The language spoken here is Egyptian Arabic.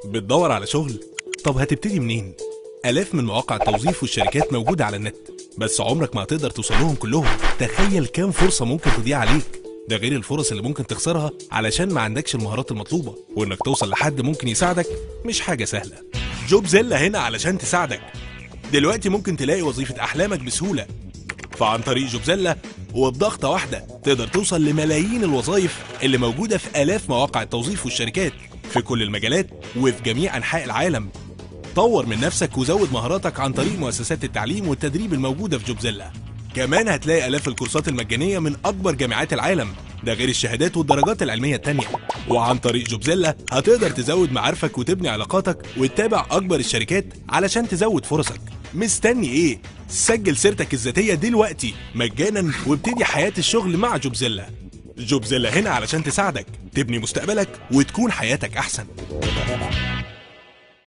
بتدور على شغل؟ طب هتبتدي منين؟ آلاف من مواقع التوظيف والشركات موجودة على النت بس عمرك ما هتقدر توصل لهم كلهم تخيل كام فرصة ممكن تضيع عليك ده غير الفرص اللي ممكن تخسرها علشان ما عندكش المهارات المطلوبة وإنك توصل لحد ممكن يساعدك مش حاجة سهلة جوب زيلا هنا علشان تساعدك دلوقتي ممكن تلاقي وظيفة أحلامك بسهولة فعن طريق جوبزيلا وبضغطة واحدة تقدر توصل لملايين الوظائف اللي موجودة في آلاف مواقع التوظيف والشركات في كل المجالات وفي جميع أنحاء العالم طور من نفسك وزود مهاراتك عن طريق مؤسسات التعليم والتدريب الموجودة في جوبزيلا كمان هتلاقي آلاف الكورسات المجانية من أكبر جامعات العالم ده غير الشهادات والدرجات العلمية التانية وعن طريق جوبزيلا هتقدر تزود معارفك وتبني علاقاتك وتتابع أكبر الشركات علشان تزود فرصك مستني إيه؟ سجل سيرتك الذاتية دلوقتي مجانا وابتدي حياة الشغل مع جوبزيلا جوبزيلا هنا علشان تساعدك تبني مستقبلك وتكون حياتك أحسن